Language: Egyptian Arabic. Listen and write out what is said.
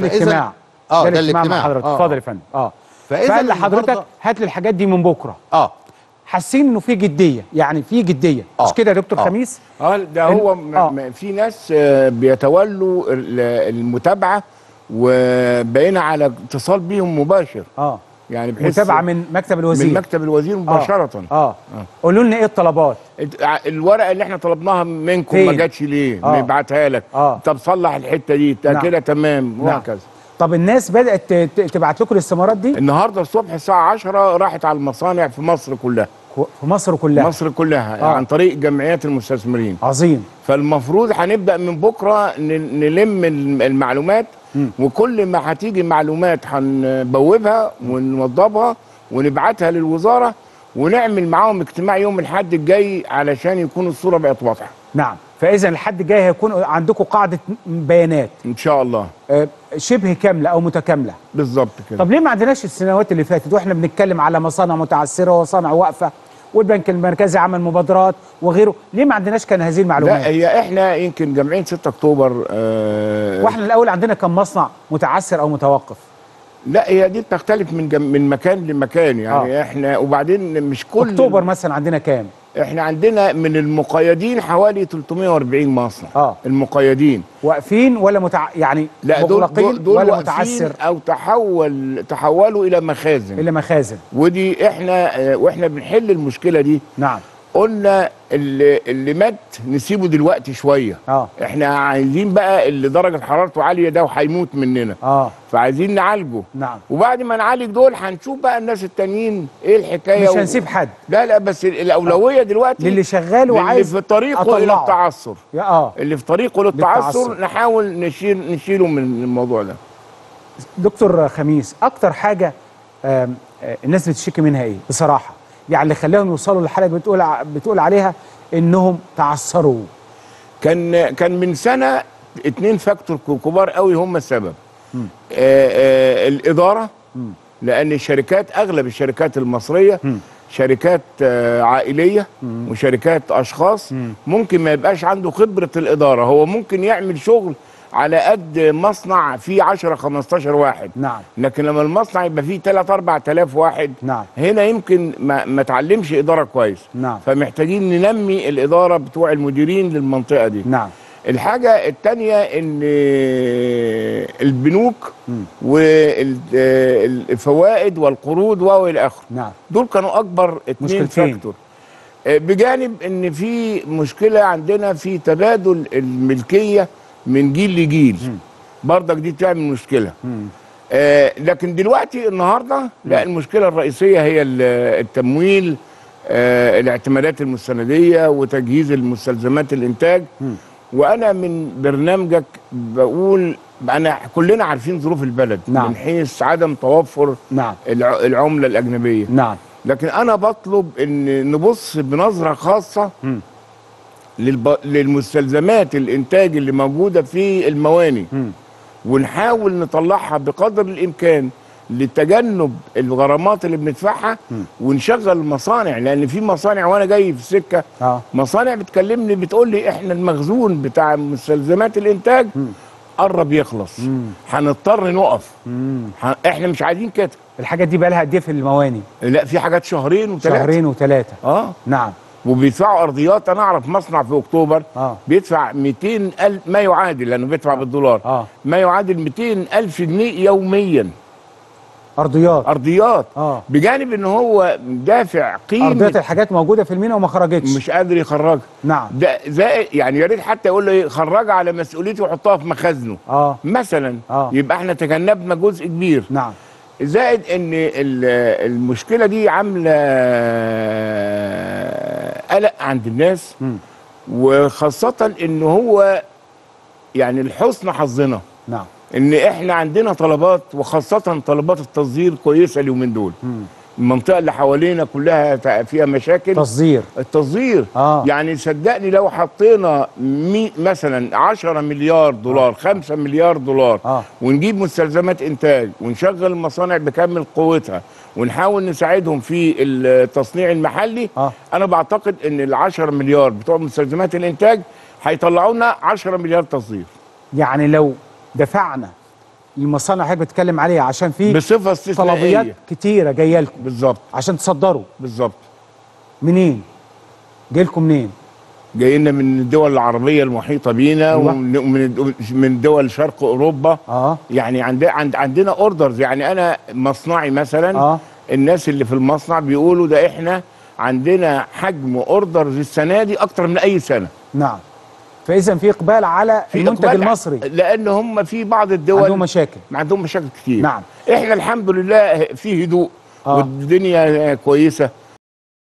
فإذا- الاجتماع اه ده الاجتماع مع الاجتماع حضرتك آه. اتفضل يا فندم اه فإذا فقال لحضرتك النهاردة- هات لي الحاجات دي من بكره اه حاسين انه في جديه يعني في جديه مش آه. كده يا دكتور آه. خميس اه ده إن- هو م- آه. م- في ناس آه، بيتولوا ال- المتابعه وبقينا على اتصال بيهم مباشر اه يعني بحيث متابعه من مكتب الوزير من مكتب الوزير مباشره اه قولوا لنا ايه الطلبات انت- ع- الورقه اللي احنا طلبناها منكم فين؟ ما جاتش ليه؟ آه. نبعتها لك آه. طب صلح الحته دي تا- نعم. كده تمام نعم. وهكذا طب الناس بدات ت- ت- تبعت لكم الاستمارات دي النهارده الصبح الساعه 10 راحت على المصانع في مصر كلها في مصر كلها مصر كلها آه. عن طريق جمعيات المستثمرين عظيم فالمفروض هنبدا من بكره ن- نلم الم- المعلومات وكل ما هتيجي معلومات هنبوبها ونوضبها ونبعتها للوزاره ونعمل معاهم اجتماع يوم الاحد الجاي علشان يكون الصوره بقت واضحه نعم فاذا الحد الجاي هيكون عندكم قاعده بيانات ان شاء الله آه، شبه كامله او متكامله بالظبط كده طب ليه ما عندناش السنوات اللي فاتت واحنا بنتكلم على مصانع متعثره ومصانع واقفه والبنك المركزي عمل مبادرات وغيره ليه ما عندناش كان هذه لا المعلومات هي احنا يمكن جمعيه 6 اكتوبر آه واحنا الاول عندنا كم مصنع متعثر او متوقف لا هي دي بتختلف من جم من مكان لمكان يعني آه. آه. احنا وبعدين مش كل اكتوبر مثلا عندنا كام احنا عندنا من المقيدين حوالي 340 مصنع آه. المقيدين واقفين ولا متع... يعني لا دول مغلقين دول, دول ولا واقفين متعثر او تحول تحولوا الى مخازن الى مخازن ودي احنا آه، واحنا بنحل المشكله دي نعم قلنا اللي, اللي مات نسيبه دلوقتي شويه اه احنا عايزين بقى اللي درجه حرارته عاليه ده وهيموت مننا اه فعايزين نعالجه نعم وبعد ما نعالج دول هنشوف بقى الناس التانيين ايه الحكايه مش هنسيب حد لا لا بس الاولويه دلوقتي للي شغال اللي وعايز في طريقه الى أطلعه. التعثر يا اه اللي في طريقه للتعثر للتعثر. نحاول نشيل نشيله من الموضوع ده دكتور خميس اكتر حاجه آم، آه، الناس بتشتكي منها ايه بصراحه يعني اللي خلاهم يوصلوا للحاله اللي بتقول ع- بتقول عليها انهم تعثروا كان كان من سنه اتنين فاكتور كبار قوي هم السبب آه آه الاداره لان الشركات اغلب الشركات المصريه شركات آه عائليه وشركات اشخاص ممكن ما يبقاش عنده خبره الاداره هو ممكن يعمل شغل على قد مصنع فيه 10 15 واحد نعم لكن لما المصنع يبقى فيه 3 4000 واحد نعم هنا يمكن ما, ما تعلمش اداره كويس نعم فمحتاجين ننمي الاداره بتوع المديرين للمنطقه دي نعم الحاجه الثانيه ان البنوك والفوائد والقروض والى اخره نعم دول كانوا اكبر اتنين مشكلتين. فاكتور آه، بجانب ان في مشكله عندنا في تبادل الملكيه من جيل لجيل برضك دي تعمل مشكله آه لكن دلوقتي النهارده لا المشكله الرئيسيه هي ال- التمويل آه الاعتمادات المستنديه وتجهيز المستلزمات الانتاج وانا من برنامجك بقول انا كلنا عارفين ظروف البلد نعم. من حيث عدم توفر نعم الع- العمله الاجنبيه نعم لكن انا بطلب ان نبص بنظره خاصه مم. للب... للمستلزمات الانتاج اللي موجوده في المواني مم. ونحاول نطلعها بقدر الامكان لتجنب الغرامات اللي بندفعها ونشغل المصانع لان في مصانع وانا جاي في السكه اه مصانع بتكلمني بتقول لي احنا المخزون بتاع مستلزمات الانتاج قرب يخلص هنضطر نقف مم. ح- احنا مش عايزين كده الحاجات دي بقى لها قد ايه في المواني لا في حاجات شهرين وثلاثه شهرين وثلاثه اه نعم وبيدفعوا ارضيات انا اعرف مصنع في اكتوبر اه بيدفع 200 الف ما يعادل لانه بيدفع بالدولار اه ما يعادل 200 الف جنيه يوميا ارضيات ارضيات اه بجانب ان هو دافع ارضيات قيمه الحاجات موجوده في المينا وما خرجتش مش قادر يخرجها نعم ده زائد يعني يا ريت حتى يقول له إيه، خرجها على مسؤوليته وحطها في مخازنه اه مثلا آه. يبقى احنا تجنبنا جزء كبير نعم زائد ان ال- المشكله دي عامله قلق عند الناس مم. وخاصه ان هو يعني لحسن حظنا نعم ان احنا عندنا طلبات وخاصه طلبات التصدير كويسه اليومين دول مم. المنطقه اللي حوالينا كلها تع- فيها مشاكل تصدير التصدير اه يعني صدقني لو حطينا مي مثلا 10 مليار دولار 5 مليار دولار اه ونجيب مستلزمات انتاج ونشغل المصانع بكامل قوتها ونحاول نساعدهم في التصنيع المحلي اه انا بعتقد ان ال 10 مليار بتوع مستلزمات الانتاج هيطلعوا لنا 10 مليار تصدير يعني لو دفعنا المصانع اللي حضرتك بتتكلم عليها عشان في بصفه طلبيات استثنائيه كتيره جايه لكم بالظبط عشان تصدروا بالظبط منين؟ جاي لكم منين؟ جايين من الدول العربيه المحيطه بينا أيوة. ومن ومن- من دول شرق اوروبا اه يعني عند عند عندنا اوردرز يعني انا مصنعي مثلا اه الناس اللي في المصنع بيقولوا ده احنا عندنا حجم اوردرز السنه دي اكتر من اي سنه نعم فاذا في اقبال على في المنتج إقبال المصري لان هم في بعض الدول عندهم مشاكل ما عندهم مشاكل كتير نعم. احنا الحمد لله في هدوء آه. والدنيا كويسه